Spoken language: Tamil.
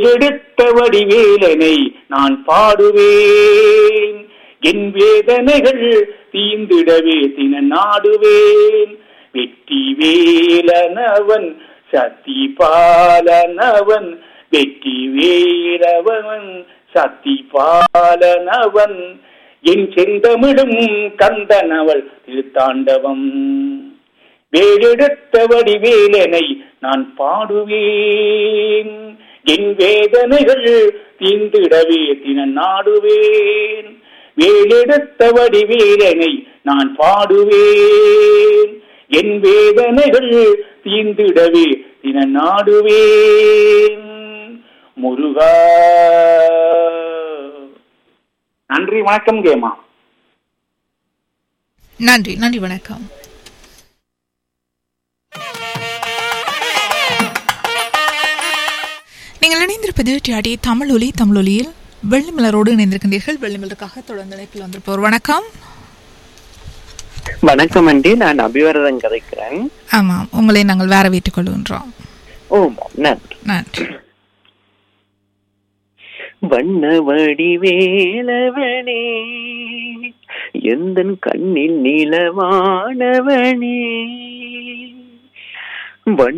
வேலெடுத்த வடிவேலனை நான் பாடுவேன் என் வேதனைகள் தீந்திடவே தின நாடுவேன் வெற்றி வேலனவன் சத்தி பாலனவன் வெற்றி வேலவன் சத்தி பாலனவன் என் செந்தமிழும் கந்தனவள் திருத்தாண்டவம் வேலெடுத்த வடிவேலனை நான் பாடுவேன் என் வேதனைகள் தீந்திடவே தின நாடுவேன் வேலெடுத்த வடிவேலனை நான் பாடுவேன் என் வேதனைகள் தீந்திடவே தின நாடுவேன் முருகா நன்றி வணக்கம் கேமா நன்றி நன்றி வணக்கம் நீங்கள் இணைந்திருப்பது டிஆடி தமிழ் ஒலி தமிழ் ஒலியில் வெள்ளிமலரோடு இணைந்திருக்கின்றீர்கள் வெள்ளிமலருக்காக தொடர்ந்து இணைப்பில் வந்திருப்போர் வணக்கம் வணக்கம் அண்டி நான் அபிவரதன் கதைக்கிறேன் ஆமாம் உங்களை நாங்கள் வேற வைத்துக் கொள்கின்றோம் ஓ நன்றி நன்றி வண்ண வடிவேலவனே எந்த கண்ணில் நிலவானவனே வண்ண